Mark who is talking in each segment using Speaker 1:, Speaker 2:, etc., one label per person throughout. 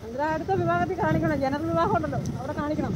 Speaker 1: അന്നേരം അടുത്ത വിവാഹത്തിൽ കാണിക്കണം ജനറൽ വിവാഹം ഉണ്ടല്ലോ അവിടെ കാണിക്കണം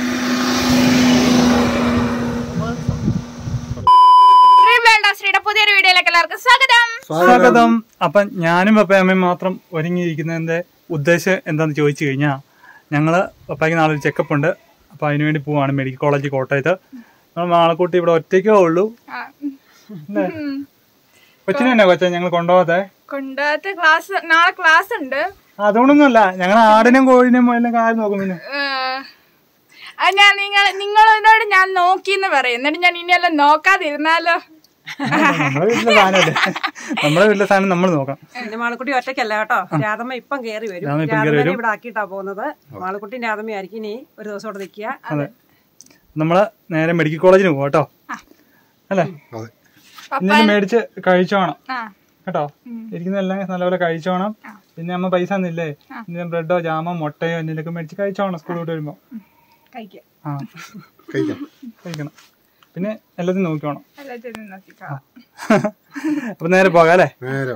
Speaker 2: ശ്രീയുടെ പുതിയൊരു വീഡിയോയിലേക്ക് എല്ലാവർക്കും സ്വാഗതം
Speaker 3: സ്വാഗതം അപ്പൊ ഞാനും പപ്പയമ്മയും മാത്രം ഒരുങ്ങിയിരിക്കുന്നതിന്റെ ഉദ്ദേശം എന്താന്ന് ചോദിച്ചു കഴിഞ്ഞാൽ ഞങ്ങള് പപ്പയ്ക്ക് നാളെ ഒരു ചെക്കപ്പ് ഉണ്ട് അപ്പൊ അതിനു വേണ്ടി പോവാണ് മെഡിക്കൽ കോളേജ് കോട്ടയത്ത് നമ്മൾ മാളക്കുട്ടി ഇവിടെ ഒറ്റയ്ക്കേ ഉള്ളൂ അല്ലേ? കൊച്ചിനെ തന്നെ കൊച്ച ഞങ്ങൾ കൊണ്ടുപോകാതെ
Speaker 2: കൊണ്ടുപോകാത്ത ക്ലാസ് നാളെ ക്ലാസ് ഉണ്ട്
Speaker 3: അതുകൊണ്ടൊന്നുമല്ല ഞങ്ങൾ ആടിനും കോഴിനും എല്ലാം കാര്യം നോക്കും പിന്നെ
Speaker 2: ഏഹ്, അത് ഞാൻ നിങ്ങൾ നിങ്ങളോട് ഞാൻ നോക്കിന്ന് പറയും എന്നിട്ട് ഞാൻ ഇനിയെല്ലാം നോക്കാതിരുന്നാലോ
Speaker 3: നമ്മളെ വീട്ടിലെ സാധനമല്ലേ നമ്മളെ വീട്ടിലെ സാധനം നമ്മൾ നോക്കാം
Speaker 1: പിന്നെ മാളക്കുട്ടി ഒറ്റയ്ക്കല്ല കേട്ടോ രാധമ്മ ഇപ്പം കയറി വരും
Speaker 3: രാധമ്മ ഇപ്പം കയറി
Speaker 1: രാധമ്മനെ
Speaker 3: വരും.
Speaker 1: ഇവിടെ ആക്കിയിട്ടാ പോകുന്നത് മാളക്കുട്ടി രാധമ്മയായിരിക്കും ഇനി ഒരു ദിവസം ഇവിടെ നിൽക്കുക
Speaker 3: അതെ നമ്മള് നേരെ മെഡിക്കൽ കോളേജിന് പോവാം കേട്ടോ അല്ലേ ഇനി ഇത് മേടിച്ച് കഴിച്ചോണം
Speaker 2: ആ
Speaker 3: കേട്ടോ ഇരിക്കുന്നതെല്ലാം നല്ലപോലെ കഴിച്ചോണം പിന്നെ അമ്മ പൈസ ഒന്നില്ലേ പിന്നെ ബ്രെഡോ ജാമോ മുട്ടയോ എന്തെങ്കിലുമൊക്കെ മേടിച്ച് കഴിച്ചോണം സ്കൂൾ വിട്ട് വരുമ്പോ
Speaker 1: കഴിക്കുക
Speaker 3: ആ കഴിക്കണം പിന്നെ എല്ലാത്തിനും നോക്കിക്കോണം
Speaker 2: എല്ലാത്തിനും നോക്കിക്കോ
Speaker 3: അപ്പൊ നേരെ പോകാം അല്ലേ
Speaker 4: നേരോ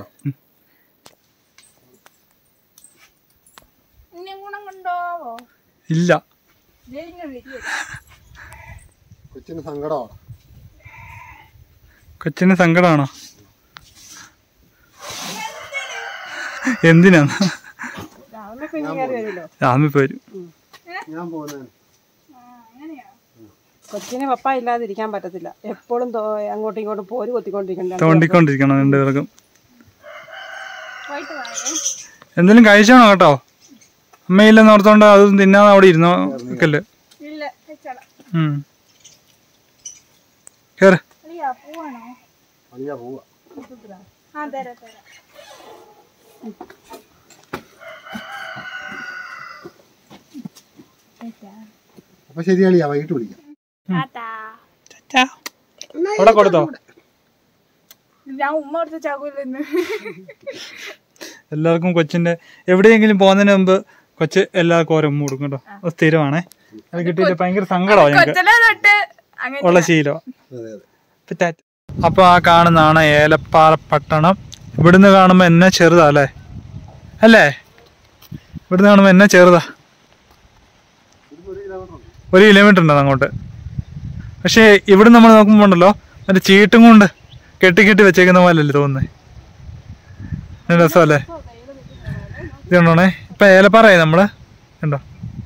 Speaker 2: ഇനി ഗുണം കൊണ്ടോവോ
Speaker 3: ഇല്ല
Speaker 2: ജയിലിന് വരിക
Speaker 4: കൊച്ചിന് സങ്കടമാണ്
Speaker 3: കൊച്ചിന് സങ്കടമാണോ എന്തിനാന്ന്
Speaker 1: രാധമ്മ ഇപ്പം ഇനി കയറി വരുമല്ലോ
Speaker 3: രാമിപ്പോ വരും
Speaker 4: ഞാൻ പോകുന്നതിന്
Speaker 1: കൊച്ചിനെ പപ്പ ഇല്ലാതിരിക്കാൻ പറ്റത്തില്ല എപ്പോഴും തോ- അങ്ങോട്ടും ഇങ്ങോട്ടും പോര് കൊത്തിക്കൊണ്ടിരിക്കണ്ട
Speaker 3: തോണ്ടിക്കൊണ്ടിരിക്കണം രണ്ടുപേർക്കും
Speaker 2: പോയിട്ട് വായേ
Speaker 3: എന്തെങ്കിലും കഴിച്ചോണോ കേട്ടോ അമ്മയില്ലെന്ന് ഓർത്തോണ്ട് അതൊന്നും തിന്നാതെ അവിടെ ഇരുന്നോ നിക്കല്ലേ
Speaker 2: ഇല്ല വെച്ചോളാം
Speaker 3: ഉം കേറ്
Speaker 2: അളിയാ പോവാണോ
Speaker 4: അളിയാ പോവാ
Speaker 2: ആ തരാം തരാം
Speaker 4: അപ്പൊ ശരി അളിയാ വൈകിട്ട് വിളിക്കാം
Speaker 2: ടാറ്റാ
Speaker 3: അവിടെ കൊടുത്തോ
Speaker 2: ഞാൻ ഉമ്മ കൊടുത്ത ചാകൂലെന്ന്
Speaker 3: എല്ലാവർക്കും കൊച്ചിന്റെ എവിടെയെങ്കിലും പോകുന്നതിന് മുമ്പ് കൊച്ച് എല്ലാവർക്കും ഓരോ ഉമ്മ കൊടുക്കും കേട്ടോ അത് സ്ഥിരമാണേ അത് കിട്ടിയില്ല ഭയങ്കര സങ്കടമാണ് ഞങ്ങൾക്ക്
Speaker 2: കൊച്ചലെ തൊട്ട് അങ്ങനെ
Speaker 3: ഉള്ള ശീലമാണ്
Speaker 4: അതെ അതെ
Speaker 3: ഇപ്പൊ ടാറ്റ. അപ്പൊ ആ കാണുന്നതാണ് ഏലപ്പാറ പട്ടണം ഇവിടുന്ന് കാണുമ്പോ എന്നെ ചെറുതാ അല്ലേ അല്ലേ ഇവിടുന്ന് കാണുമ്പോ എന്നെ ചെറുതാ ഒരു കിലോമീറ്റർ ഉണ്ട് അങ്ങോട്ട് പക്ഷേ ഇവിടെ നമ്മൾ നോക്കുമ്പോ ഉണ്ടല്ലോ മറ്റേ ചീട്ടും കൊണ്ട് കെട്ടി കെട്ടി വെച്ചേക്കുന്ന പോലല്ലേ തോന്നുന്നേ നല്ല രസമല്ലേ ഇത് കണ്ടോണേ ഇപ്പൊ ഏലപ്പാറയായി നമ്മള് കണ്ടോ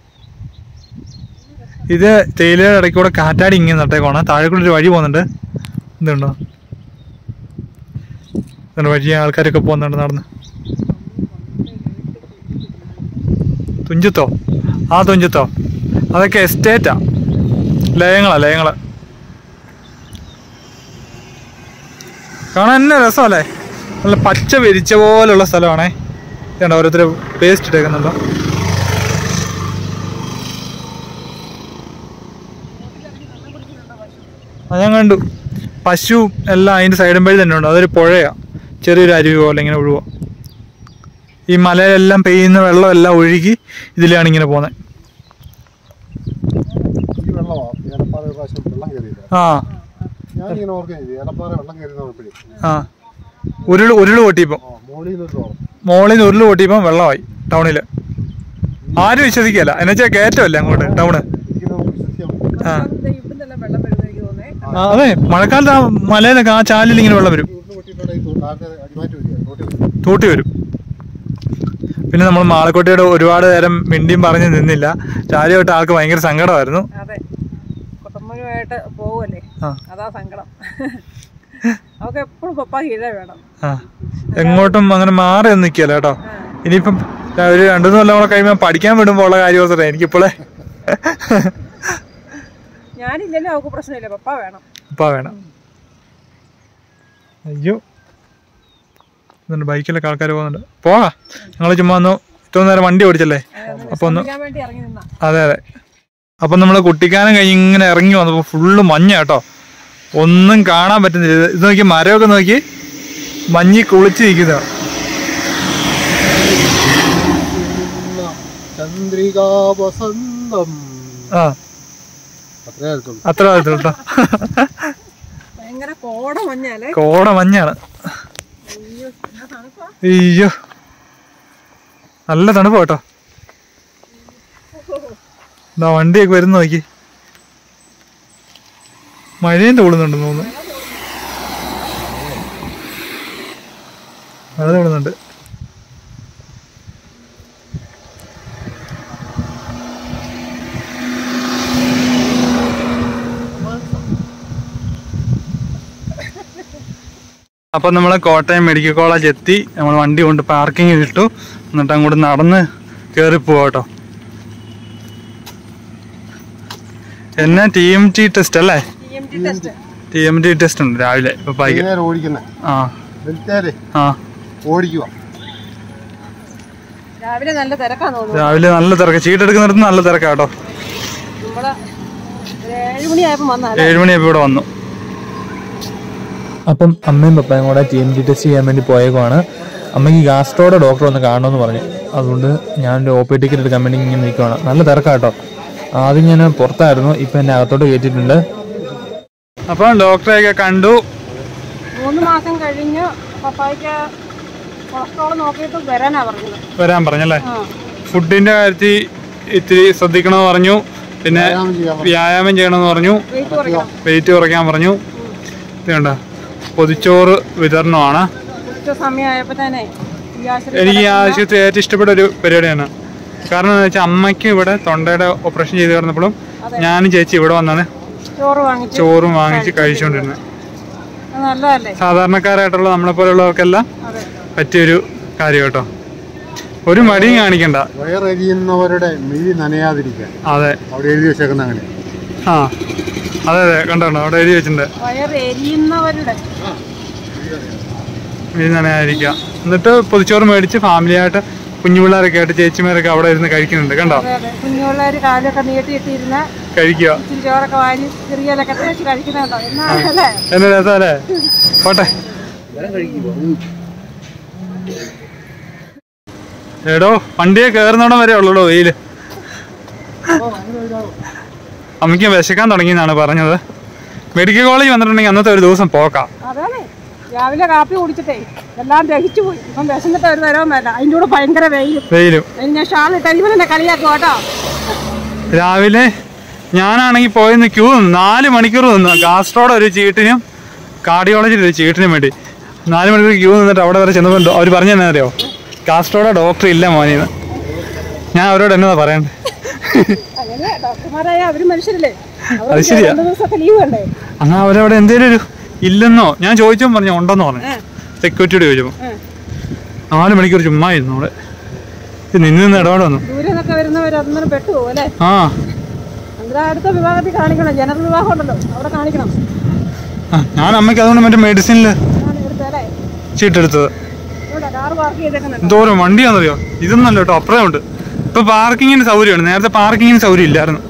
Speaker 3: ഇത് തേയിലയുടെ ഇടയ്ക്ക് കൂടെ കാറ്റാടി ഇങ്ങനെ നട്ടേക്കോണ താഴെ കൂടെ ഒരു വഴി പോകുന്നുണ്ട് ഇതുണ്ടോ ഇതുണ്ട് വഴി ആൾക്കാരൊക്കെ പോകുന്നുണ്ട് നടന്ന് തുഞ്ചത്തോ ആ തുഞ്ചത്തോ അതൊക്കെ എസ്റ്റേറ്റാ ലയങ്ങളാ ലയങ്ങള് കാണാൻ തന്നെ രസമല്ലേ നല്ല പച്ച വിരിച്ച പോലുള്ള സ്ഥലമാണേ ഇതുണ്ടോ ഓരോരുത്തർ പേസ്റ്റ് ഇട്ടേക്കുന്നുണ്ടോ അത് ഞാൻ കണ്ടു പശു എല്ലാം അതിന്റെ സൈഡും വഴി തന്നെ ഉണ്ട് അതൊരു പുഴയാ ചെറിയൊരു അരുവി പോലെ ഇങ്ങനെ ഒഴുകുക ഈ മലയിലെല്ലാം പെയ്യുന്ന വെള്ളം എല്ലാം ഒഴുകി ഇതിലാണ് ഇങ്ങനെ പോകുന്നത്
Speaker 4: ഈ വെള്ളമാ ഏലപ്പാറ ഒരു പ്രാവശ്യം വെള്ളം കയറിയില്ല
Speaker 3: ആ
Speaker 4: ഞാൻ ഇങ്ങനെ ഓർക്കുന്നത് ഏലപ്പാറ വെള്ളം കയറിയെന്ന് പറഞ്ഞപ്പോഴേ
Speaker 3: ആ ഉരുള് ഉരുള് പൊട്ടിയപ്പോ
Speaker 4: ആ മോളിൽ നിന്നൊരു ഓർമ്മ
Speaker 3: മോളിൽ നിന്ന് ഉരുള് പൊട്ടിയപ്പോ വെള്ളമായി ടൗണില് ആരും വിശ്വസിക്കല്ല എന്നുവെച്ചാൽ കയറ്റമല്ല അങ്ങോട്ട് ടൗണ്
Speaker 4: എനിക്ക് നമുക്ക് വിശ്വസിക്കാൻ പറ്റില്ല.
Speaker 3: ആ
Speaker 1: ഇവിടുന്നെല്ലാം വെള്ളം വരുന്നത് എനിക്ക് തോന്നുന്നേ
Speaker 3: ആ, അതെ മഴക്കാലത്ത് ആ മലയിലൊക്കെ ആ ചാലിൽ ഇങ്ങനെ വെള്ളം വരും
Speaker 4: ഉരുള് പൊട്ടിയിട്ടുണ്ടെങ്കിൽ താഴത്തെ അടിമാറ്റി വരിക റോട്ടിൽ വരിക
Speaker 3: തൂട്ടി വരും പിന്നെ നമ്മൾ മാളക്കോട്ടയുടെ ഒരുപാട് നേരം മിണ്ടിയും പറഞ്ഞ് നിന്നില്ല ചാലിയോട്ട് ആൾക്ക് ഭയങ്കര സങ്കടമായിരുന്നു
Speaker 1: അതെ കുട്ടമ്മനുമായിട്ട് പോവല്ലേ
Speaker 3: ആ
Speaker 1: അതാ സങ്കടം അവർക്ക് എപ്പോഴും പപ്പ കീഴേ വേണം
Speaker 3: ആ എങ്ങോട്ടും അങ്ങനെ മാറി ഒന്നും നിൽക്കല്ല കേട്ടോ ഇനിയിപ്പം ഒരു രണ്ടു മൂന്ന് കൊല്ലം കൂടെ കഴിയുമ്പോൾ പഠിക്കാൻ വിടുമ്പോൾ ഉള്ള കാര്യം ഓർത്തിട്ടെ എനിക്കിപ്പോളെ
Speaker 1: ഞാനില്ലല്ലോ അവർക്ക് പ്രശ്നമില്ല പപ്പ വേണം
Speaker 3: ഇപ്പാ വേണം അയ്യോ ഇതുണ്ട് ബൈക്കിലൊക്കെ ആൾക്കാർ പോകുന്നുണ്ട് പോകാ ഞങ്ങൾ ചുമ്മാ ഒന്ന് ഇത്രയും നേരം വണ്ടി ഓടിച്ചല്ലേ അപ്പൊ ഒന്ന്
Speaker 1: ഞാൻ വേണ്ടി ഇറങ്ങി നിന്ന
Speaker 3: അതെ അതെ അപ്പം നമ്മൾ കുട്ടിക്കാനം കഴിഞ്ഞ് ഇങ്ങനെ ഇറങ്ങി വന്നപ്പോൾ ഫുള്ള് മഞ്ഞ കേട്ടോ ഒന്നും കാണാൻ പറ്റുന്നില്ല ഇത് ഇത് നോക്കി മരമൊക്കെ നോക്കി മഞ്ഞി കുളിച്ച് നിൽക്കുന്ന
Speaker 4: ചന്ദ്രികാ വസന്തം
Speaker 3: ആ
Speaker 4: അത്രേ അടുത്തുള്ളൂ
Speaker 3: അത്ര ഭാഗത്ത് കേട്ടോ
Speaker 1: ഭയങ്കര കോട മഞ്ഞാലേ
Speaker 3: കോട മഞ്ഞാണ്
Speaker 1: അയ്യോ എന്നാ തണുപ്പാ
Speaker 3: അയ്യോ നല്ല തണുപ്പ് കേട്ടോ എന്താ വണ്ടിയൊക്കെ വരുന്ന നോക്കി മഴയും തോളുന്നുണ്ടെന്ന് തോന്നുന്നു മഴ തോളുന്നുണ്ട് അപ്പൊ നമ്മള് കോട്ടയം മെഡിക്കൽ കോളേജ് എത്തി നമ്മൾ വണ്ടി കൊണ്ട് പാർക്കിങ്ങിൽ ഇട്ടു എന്നിട്ട് അങ്ങോട്ട് നടന്ന് കയറി പോവാട്ടോ എന്നാ ടി എം ടി ടെസ്റ്റ് അല്ലേ ടി എം ടി ടെസ്റ്റ് ഉണ്ട് രാവിലെ ഇപ്പൊ ബൈക്ക്
Speaker 4: വൈകുന്നേരം ഓടിക്കുന്നത്
Speaker 3: ആ
Speaker 4: വെളുത്തേരെ
Speaker 3: ആ
Speaker 4: ഓടിക്കുക
Speaker 1: രാവിലെ നല്ല തിരക്കാന്ന് തോന്നുന്നു
Speaker 3: രാവിലെ നല്ല തിരക്ക് ചീട്ടെടുക്കുന്നിടത്ത് നല്ല തിരക്കാട്ടോ
Speaker 1: നമ്മള് ഒരു ഏഴ് മണിയായപ്പോ വന്നാലേ
Speaker 3: ഏഴുമണിയപ്പോ ഇവിടെ വന്നു
Speaker 5: അപ്പം അമ്മയും പപ്പയും കൂടെ ടി എം ടി ടെസ്റ്റ് ചെയ്യാൻ വേണ്ടി പോയേക്കുവാണ് അമ്മയ്ക്ക് ഗാസ്ട്രോയുടെ ഡോക്ടർ ഒന്ന് കാണണമെന്ന് പറഞ്ഞു അതുകൊണ്ട് ഞാൻ ഒരു ഒ പി ടിക്കറ്റ് എടുക്കാൻ വേണ്ടി ഇങ്ങനെ നിൽക്കുവാണ് നല്ല തിരക്കാട്ടോ ആദ്യം ഞാൻ പുറത്തായിരുന്നു ഇപ്പം എന്നെ അകത്തോട്ട് കയറ്റിയിട്ടുണ്ട്
Speaker 3: അപ്പൊ ഡോക്ടറെയൊക്കെ കണ്ടു
Speaker 1: മൂന്ന് മാസം കഴിഞ്ഞ് പപ്പായ്ക്ക് കൊളസ്ട്രോൾ നോക്കിയിട്ട് വരാനാ പറഞ്ഞത്
Speaker 3: വരാൻ പറഞ്ഞല്ലേ
Speaker 1: ആ
Speaker 3: ഫുഡിന്റെ കാര്യത്തിൽ ഇത്തിരി ശ്രദ്ധിക്കണമെന്ന് പറഞ്ഞു പിന്നെ
Speaker 4: വ്യായാമം ചെയ്യാൻ പറഞ്ഞു.
Speaker 3: വ്യായാമം ചെയ്യണമെന്ന് പറഞ്ഞു
Speaker 1: വെയിറ്റ് കുറയ്ക്കണം
Speaker 3: വെയിറ്റ് കുറയ്ക്കാൻ പറഞ്ഞു ഇതുണ്ട പൊതിച്ചോറ് വിതരണമാണ്
Speaker 1: ഉച്ച സമയമായപ്പോ തന്നെ ഈ ആശുപത്രി
Speaker 3: എനിക്ക് ഈ ആശുപത്രി ഏറ്റവും ഇഷ്ടപ്പെട്ട ഒരു പരിപാടിയാണ് കാരണം എന്താ വെച്ചാൽ അമ്മയ്ക്ക് ഇവിടെ തൊണ്ടയുടെ ഓപ്പറേഷൻ ചെയ്ത് കിടന്നപ്പോഴും ഞാനും ചേച്ചി ഇവിടെ വന്നാണ്
Speaker 1: ചോറ് വാങ്ങിച്ചു
Speaker 3: ചോറും വാങ്ങിച്ച് കഴിച്ചുകൊണ്ടിരുന്നത്
Speaker 1: അത് നല്ലതല്ലേ
Speaker 3: സാധാരണക്കാരായിട്ടുള്ള നമ്മളെ പോലുള്ളവർക്കെല്ലാം
Speaker 1: അതെ
Speaker 3: പറ്റിയൊരു കാര്യം കേട്ടോ ഒരു മടിയും കാണിക്കണ്ട
Speaker 4: വയറെരിയുന്നവരുടെ മിഴി നനയാതിരിക്കാൻ
Speaker 3: അതെ
Speaker 4: അവിടെ എഴുതി വെച്ചേക്കുന്ന അങ്ങനെ
Speaker 3: ആ അതെ അതെ കണ്ടോ കണ്ടോ അവിടെ എഴുതി വെച്ചിട്ടുണ്ട്
Speaker 1: വയർ എരിയുന്നവരുടെ
Speaker 3: ഇത് നനയായിരിക്കാം എന്നിട്ട് പൊതിച്ചോറ് മേടിച്ച് ഫാമിലിയായിട്ട് കുഞ്ഞു പിള്ളേരൊക്കെ ആയിട്ട് ചേച്ചിമാരൊക്കെ അവിടെ ഇരുന്ന് കഴിക്കുന്നുണ്ട് കണ്ടോ
Speaker 1: അതെ അതെ കുഞ്ഞുപിള്ളേര് കാലൊക്കെ നീട്ടിയിട്ടിരുന്ന
Speaker 3: കഴിക്കുക
Speaker 1: ഇച്ചിരി ചോറൊക്കെ വാരി ചെറിയലൊക്കെ തേച്ച് കഴിക്കുന്നുണ്ടോ എന്നാ അല്ലേ
Speaker 3: എന്നെ രസമല്ലേ പോട്ടെ എടോ വണ്ടിയെ കയറുന്നോടം വരെ ഉള്ളൂ വെയില് അമ്മയ്ക്ക് വിശക്കാൻ തുടങ്ങിയെന്നാണ് പറഞ്ഞത് മെഡിക്കൽ കോളേജ് വന്നിട്ടുണ്ടെങ്കിൽ അന്നത്തെ ഒരു ദിവസം പോക്കാം
Speaker 1: അതാണ് രാവിലെ കാപ്പി കുടിച്ചിട്ടേ എല്ലാം ദഹിച്ചു പോയി ഇപ്പം വിശന്നിട്ട് ഒരു തരവും വേണ്ട അതിൻ്റെ കൂടെ ഭയങ്കര വെയിലും
Speaker 3: വെയിലും
Speaker 1: അതിന് ഞാൻ ഷാൾ ഇട്ട് ഇവൻ എന്നെ കളിയാക്കും കേട്ടോ
Speaker 3: രാവിലെ ഞാനാണെങ്കിൽ പോയെന്ന് ക്യൂ നിന്ന് നാല് മണിക്കൂർ നിന്നു ഗാസ്ട്രോടെ ഒരു ചീട്ടിനും കാർഡിയോളജിയുടെ ഒരു ചീട്ടിനും വേണ്ടി നാല് മണിക്കൂർ ക്യൂ നിന്നിട്ട് അവിടെ വരെ ചെന്നപ്പോൾ അവർ പറഞ്ഞു തന്നെ അറിയോ ഗാസ്ട്രോടെ ഡോക്ടർ ഇല്ല മോനെന്ന് ഞാൻ അവരോട് എന്നതാ പറയണ്ടേ
Speaker 1: അങ്ങനെ ഡോക്ടർമാരായ അവര് മനുഷ്യരല്ലേ
Speaker 3: അത്
Speaker 1: അവർക്ക്
Speaker 3: ശരിയാ.
Speaker 1: രണ്ട് ദിവസമൊക്കെ ലീവ് വേണ്ടേ
Speaker 3: എന്നാ അവരവിടെ എന്തേലും ഒരു ഇല്ലെന്നോ ഞാൻ ചോദിച്ചപ്പോൾ പറഞ്ഞു ഉണ്ടെന്ന് പറഞ്ഞു സെക്യൂരിറ്റിയോട് ചോദിച്ചപ്പോൾ
Speaker 1: ഉം.
Speaker 3: നാല് മണിക്കൂർ ചുമ്മാ ഇരുന്നു അവിടെ ഇത് നിന്ന് നിന്ന് ഇടപാട് വന്നു
Speaker 1: ദൂരെ നിന്നൊക്കെ വരുന്നവർ അന്നേരം പെട്ടുപോകും അല്ലേ
Speaker 3: ആ
Speaker 1: അന്നേരം അടുത്ത വിഭാഗത്തിൽ കാണിക്കണം ജനറൽ വിഭാഗം ഉണ്ടല്ലോ അവിടെ കാണിക്കണം
Speaker 3: ആ, ഞാൻ അമ്മയ്ക്ക് അതുകൊണ്ട് മറ്റേ മെഡിസിനിൽ
Speaker 1: ഞാൻ എടുത്തല്ലേ
Speaker 3: ചീട്ടെടുത്തത്
Speaker 1: ഇവിടെ കാറ് പാർക്ക് ചെയ്തേക്കുന്നുണ്ട്
Speaker 3: എന്തോരം വണ്ടിയാണെന്നറിയോ ഇതൊന്നല്ല കേട്ടോ അപ്പുറം ഉണ്ട് ഇപ്പൊ പാർക്കിങ്ങിന് സൗകര്യമാണ് നേരത്തെ പാർക്കിങ്ങിന് സൗകര്യം ഇല്ലായിരുന്നു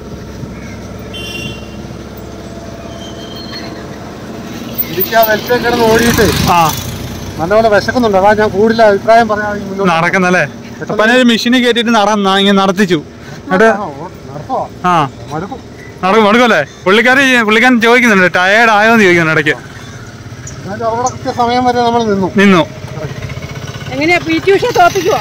Speaker 4: ഇരിക്കാതെ വെൽപ്പേ കിടന്ന് ഓടിയിട്ട്
Speaker 3: ആ
Speaker 4: നല്ലപോലെ വിശക്കുന്നുണ്ട് അതാ ഞാൻ കൂടുതൽ അഭിപ്രായം പറയാൻ മുന്നോട്ട്
Speaker 3: നടക്കുന്നല്ലേ അപ്പൊ ഒരു മെഷീനിൽ കയറ്റിട്ട് നട ഇങ്ങനെ നടത്തിച്ചു എന്നിട്ട്
Speaker 4: ആ, ഓ, നടത്തോ
Speaker 3: ആ
Speaker 4: മടുക്കും
Speaker 3: നടക്കും മടുക്കല്ലേ പുള്ളിക്കാരി പുള്ളിക്കാരൻ ചോദിക്കുന്നുണ്ട് ടയേർഡ് ആയോ എന്ന് ചോദിക്കുന്നുണ്ട് ഇടയ്ക്ക്
Speaker 4: എന്നാലും അവിടെ കൃത്യ സമയം വരെ നമ്മൾ നിന്നു
Speaker 3: നിന്നു
Speaker 1: എങ്ങനെയാ പി ടി ഉഷ തോപ്പിക്കുവോ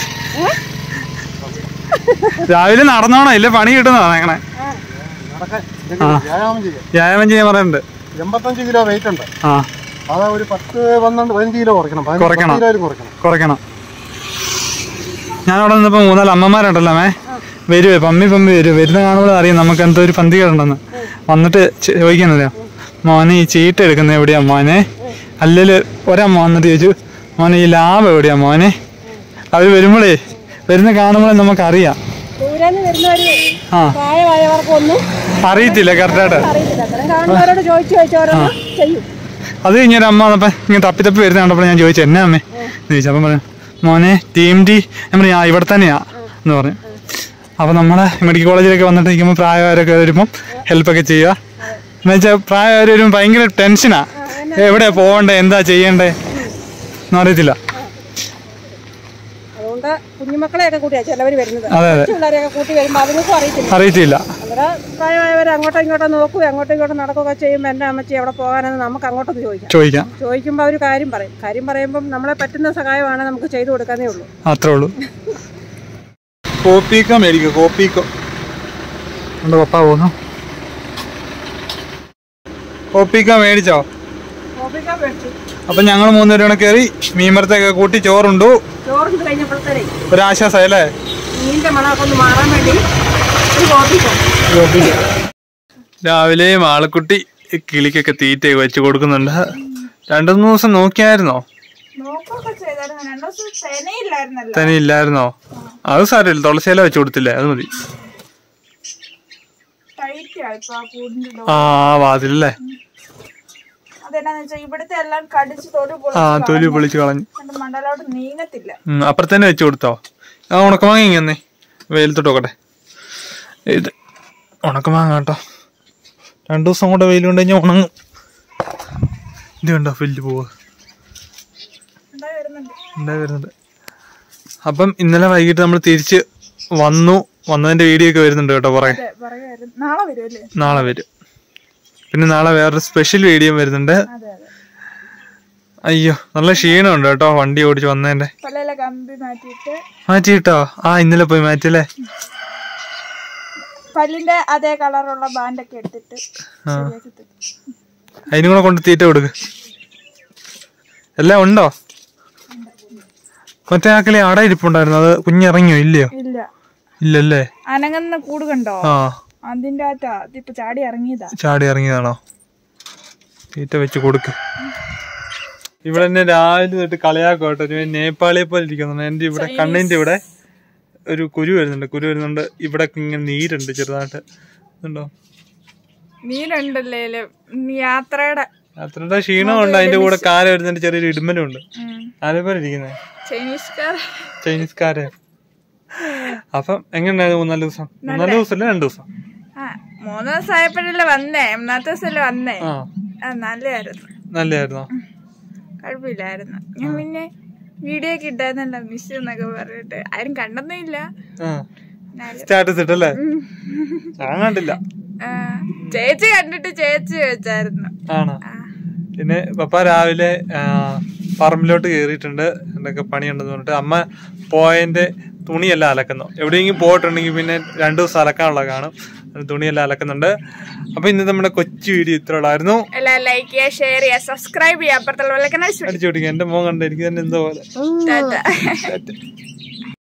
Speaker 3: രാവിലെ നടന്നോണം ഇല്ല പണി കിട്ടുന്നതാ അങ്ങനെ
Speaker 4: നടക്കാൻ ഇല്ലെങ്കിൽ വ്യായാമം ചെയ്യാം
Speaker 3: വ്യായാമം ചെയ്യാൻ പറയുന്നുണ്ട്
Speaker 4: എൺപത്തഞ്ച് കിലോ വെയിറ്റ് ഉണ്ട്
Speaker 3: ആ
Speaker 4: അത് ഒരു പത്ത് പന്ത്രണ്ട് പതിനഞ്ച് കിലോ കുറയ്ക്കണം പതിനഞ്ച്
Speaker 3: കുറയ്ക്കണം.
Speaker 4: പത്ത് കിലോ കുറയ്ക്കണം
Speaker 3: കുറയ്ക്കണം ഞാൻ അവിടെ നിന്നപ്പോൾ മൂന്നാല് അമ്മമാരുണ്ടല്ലോ മേ വരുവേ പമ്മി പമ്മി വരും വരുന്ന കാണുമ്പോൾ അറിയാം നമുക്ക് എന്തോ ഒരു പന്തി കേടുണ്ടെന്ന് വന്നിട്ട് ചെ- ചോദിക്കുന്നല്ലോ മോനെ ഈ ചീട്ട് എടുക്കുന്ന എവിടെയാ മോനെ അല്ലെങ്കിൽ ഒരമ്മ വന്നിട്ട് ചോദിച്ചു മോനെ ഈ ലാഭം എവിടെയാ മോനെ അവർ വരുമ്പോഴേ വരുന്ന കാണുമ്പോഴേ നമുക്കറിയാം
Speaker 1: ദൂരെ നിന്ന് വരുന്നവര്
Speaker 3: ആ
Speaker 1: പ്രായമായവർക്കൊന്നും
Speaker 3: അറിയത്തില്ല കറക്റ്റായിട്ട്
Speaker 1: അറിയത്തില്ല അത്തരം കാണുന്നവരോട് ചോദിച്ചു ചോദിച്ചോരോന്ന് ചെയ്യും
Speaker 3: അത് കഴിഞ്ഞൊരു അമ്മ വന്നപ്പോൾ ഇങ്ങനെ തപ്പി തപ്പി വരുന്ന കണ്ടപ്പോൾ ഞാൻ ചോദിച്ചു എന്നാ അമ്മേ എന്ന് ചോദിച്ചു അപ്പം പറഞ്ഞു മോനെ ടീം ഡി ഞാൻ പറഞ്ഞു ആ ഇവിടെ തന്നെയാ എന്ന് പറഞ്ഞു അപ്പോൾ നമ്മളെ മെഡിക്കൽ കോളേജിലൊക്കെ വന്നിട്ട് നിൽക്കുമ്പോൾ പ്രായമായവരൊക്കെ വരുമ്പം ഹെൽപ്പൊക്കെ ചെയ്യുക എന്ന് വെച്ചാൽ പ്രായമായവർ വരുമ്പോൾ ഭയങ്കര ടെൻഷനാ എവിടെയാ പോകണ്ടേ എന്താ ചെയ്യണ്ടേ എന്ന് അറിയത്തില്ല
Speaker 1: അതുകൊണ്ട് കുഞ്ഞുമക്കളെയൊക്കെ കൂട്ടിയാ ചിലവർ വരുന്നത്
Speaker 3: അതെ അതെ
Speaker 1: കൊച്ചു പിള്ളേരെയൊക്കെ കൂട്ടി വരുമ്പോൾ അതുങ്ങൾക്കും അറിയത്തില്ല
Speaker 3: അറിയത്തില്ല
Speaker 1: അന്നേരം പ്രായമായവർ അങ്ങോട്ടോ ഇങ്ങോട്ടോ നോക്കുകയും അങ്ങോട്ടും ഇങ്ങോട്ടും നടക്കുകയൊക്കെ ചെയ്യുമ്പോൾ എൻ്റെ അമ്മച്ചി എവിടെ പോകാനെന്ന് നമുക്ക് അങ്ങോട്ടൊന്ന് ചോദിക്കാം
Speaker 3: ചോദിക്കാം
Speaker 1: ചോദിക്കുമ്പോൾ അവർ കാര്യം പറയും കാര്യം പറയുമ്പം നമ്മളെ പറ്റുന്ന സഹായമാണ് നമുക്ക് ചെയ്തു കൊടുക്കാനേ ഉള്ളൂ
Speaker 3: അത്രേ ഉള്ളൂ കോപ്പിക്ക മേടിക്കുക കോപ്പിക്ക ഉണ്ട് പപ്പ പോന്നു ഒപ്പിക്ക മേടിച്ചോ
Speaker 1: ഓപ്പിക്കാൻ മേടിച്ചു
Speaker 3: അപ്പൊ ഞങ്ങൾ മൂന്നുപേരും കയറി മീൻമരത്തൊക്കെ കൂട്ടി ചോറുണ്ടു
Speaker 1: ചോറിന് കഴിഞ്ഞപ്പോഴത്തേനെ
Speaker 3: ഒരാശ്വാസം അല്ലേ
Speaker 1: മീനിന്റെ മണമൊക്കെ ഒന്ന് മാറാൻ വേണ്ടി ഒരു ഓപ്പിക്കാം
Speaker 3: രാവിലെ മാളക്കുട്ടി കിളിക്കൊക്കെ തീറ്റ വെച്ച് കൊടുക്കുന്നുണ്ട് രണ്ടു മൂന്ന് ദിവസം നോക്കിയായിരുന്നോ
Speaker 2: നോക്കൊക്കെ ചെയ്തായിരുന്നു രണ്ടു ദിവസം തെനയില്ലായിരുന്നല്ലോ
Speaker 3: തന്നെ ഇല്ലായിരുന്നോ അത് സാരമില്ല തുളസിയില വെച്ച് കൊടുത്തില്ലേ അത് മതി
Speaker 2: ടൈറ്റാ ഇപ്പൊ ആ കൂടിന്റെ ഡോർ
Speaker 3: ആ വാതിലല്ലേ
Speaker 2: അതെന്നാന്ന് വെച്ചാൽ ഇവിടുത്തെ എല്ലാം കടിച്ച് തൊടു
Speaker 3: ആ
Speaker 2: പൊളിച്ച്
Speaker 3: തൊലി പൊളിച്ച് കളഞ്ഞു
Speaker 2: എന്റെ മണ്ടലോട്ട് നീങ്ങത്തില്ല
Speaker 3: ഉം, അപ്പുറത്തന്നെ വെച്ച് കൊടുത്തോ ആ ഉണക്കമാങ്ങ ഇങ്ങനെ വെയിലത്തോട്ട് നോക്കട്ടെ ഇത് ഉണക്കമാങ്ങ കേട്ടോ രണ്ടു ദിവസം കൂടെ വെയിൽ കൊണ്ട് കഴിഞ്ഞാൽ ഉണങ്ങും ഇത് കണ്ടോ ഫില്ല് പോവുക
Speaker 2: എന്താ വരുന്നുണ്ട്
Speaker 3: ഉണ്ടായി വരുന്നുണ്ട് അപ്പം ഇന്നലെ വൈകിട്ട് നമ്മൾ തിരിച്ച് വന്നു വന്നതിന്റെ വീഡിയോ ഒക്കെ വരുന്നുണ്ട് കേട്ടോ പുറകെ
Speaker 2: അതെ പറയായിരുന്നു നാളെ വരുമല്ലേ
Speaker 3: നാളെ വരും പിന്നെ നാളെ വേറൊരു സ്പെഷ്യൽ വീഡിയോ വരുന്നുണ്ട്
Speaker 2: അതെ അതെ
Speaker 3: അയ്യോ നല്ല ക്ഷീണമുണ്ട് കേട്ടോ വണ്ടി ഓടിച്ച് വന്നതിന്റെ
Speaker 2: പല്ലിലെ കമ്പി മാറ്റിയിട്ട്
Speaker 3: മാറ്റിയിട്ടോ ആ ഇന്നലെ പോയി മാറ്റിയല്ലേ
Speaker 2: പല്ലിന്റെ അതേ കളറുള്ള ബാൻഡൊക്കെ എടുത്തിട്ട്
Speaker 3: ആ
Speaker 2: ശരിയാക്കി തരും.
Speaker 3: അതിനും കൂടെ കൊണ്ട് തീറ്റ കൊടുക്ക് എല്ലാം ഉണ്ടോ മറ്റേ ആക്കളി അട ഇരിപ്പുണ്ടായിരുന്നു അത് കുഞ്ഞിറങ്ങിയോ ഇല്ലയോ
Speaker 2: ഇല്ല
Speaker 3: ഇല്ലല്ലേ
Speaker 2: അനങ്ങുന്ന കൂട് കണ്ടോ
Speaker 3: ആ
Speaker 2: അതിന്റെ അകത്താ ഇതിപ്പോ ചാടി ഇറങ്ങിയതാ
Speaker 3: ചാടി ഇറങ്ങിയതാണോ തീറ്റ വെച്ച് കൊടുക്ക് ഇവിടെ തന്നെ രാവിലെ തൊട്ട് കളിയാക്കും കേട്ടോ ഒരു നേപ്പാളിയെ പോലെ ഇരിക്കുന്നു എന്റെ ഇവിടെ കണ്ണിന്റെ ഇവിടെ ഒരു കുരു വരുന്നുണ്ട് കുരു വരുന്നുണ്ട് ഇവിടെ ഇങ്ങനെ നീരുണ്ട് ചെറുതായിട്ട് ഉണ്ടോ
Speaker 2: നീലുണ്ടല്ലേ യാത്രയുടെ
Speaker 3: അത്രയുടെ ക്ഷീണമുണ്ട് അതിന്റെ കൂടെ കാല വരുന്നതിന്റെ ചെറിയൊരു ഇടുമ്പലും ഉണ്ട്
Speaker 2: ഉം.
Speaker 3: ആരെപ്പോലെ ഇരിക്കുന്നേ
Speaker 2: ചൈനീസുകാർ
Speaker 3: ചൈനീസ്കാരെ അപ്പം എങ്ങനെയുണ്ടായിരുന്നു മൂന്നാല് ദിവസം മൂന്നാല് ദിവസം അല്ലേ രണ്ടു ദിവസം
Speaker 2: ആ മൂന്ന് ദിവസം ആയപ്പോഴല്ലേ വന്നേ മൂന്നാമത്തെ ദിവസമല്ലേ വന്നേ
Speaker 3: ആ
Speaker 2: ആ നല്ലതായിരുന്നു
Speaker 3: നല്ലായിരുന്നോ
Speaker 2: കുഴപ്പമില്ലായിരുന്നു ഞാൻ പിന്നെ വീഡിയോ ഒക്കെ ഇട്ടായിരുന്നല്ലോ മിസ് എന്നൊക്കെ പറഞ്ഞിട്ട് ആരും കണ്ടൊന്നും ഇല്ല
Speaker 3: ആ
Speaker 2: എന്നാലും
Speaker 3: സ്റ്റാറ്റസ് ഇട്ടല്ലേ ഞാൻ കണ്ടില്ല
Speaker 2: ആ, ചേച്ചി കണ്ടിട്ട് ചേച്ചി വെച്ചായിരുന്നു
Speaker 3: ആണോ
Speaker 2: ആ
Speaker 3: പിന്നെ പപ്പ രാവിലെ ആ, പറമ്പിലോട്ട് കയറിയിട്ടുണ്ട് എന്തൊക്കെ പണിയുണ്ടെന്ന് പറഞ്ഞിട്ട് അമ്മ പോയതിന്റെ തുണിയെല്ലാം അലക്കുന്നു എവിടെയെങ്കിലും പോയിട്ടുണ്ടെങ്കിൽ പിന്നെ രണ്ടു ദിവസം അലക്കാനുള്ള കാണും അത് തുണിയെല്ലാം അലക്കുന്നുണ്ട് അപ്പൊ ഇന്ന് നമ്മുടെ കൊച്ചു വീഡിയോ ഇത്ര ഉള്ളായിരുന്നു
Speaker 2: എല്ലാം ലൈക്ക് ചെയ്യുക ഷെയർ ചെയ്യുക സബ്സ്ക്രൈബ് ചെയ്യുക അപ്പുറത്തുള്ള വിളക്കണ
Speaker 3: അടിച്ചു പിടിക്കുക എന്റെ മോൻ കണ്ട് എനിക്ക് തന്നെ എന്തോ പോലെ
Speaker 2: ടാറ്റ
Speaker 3: ടാറ്റ.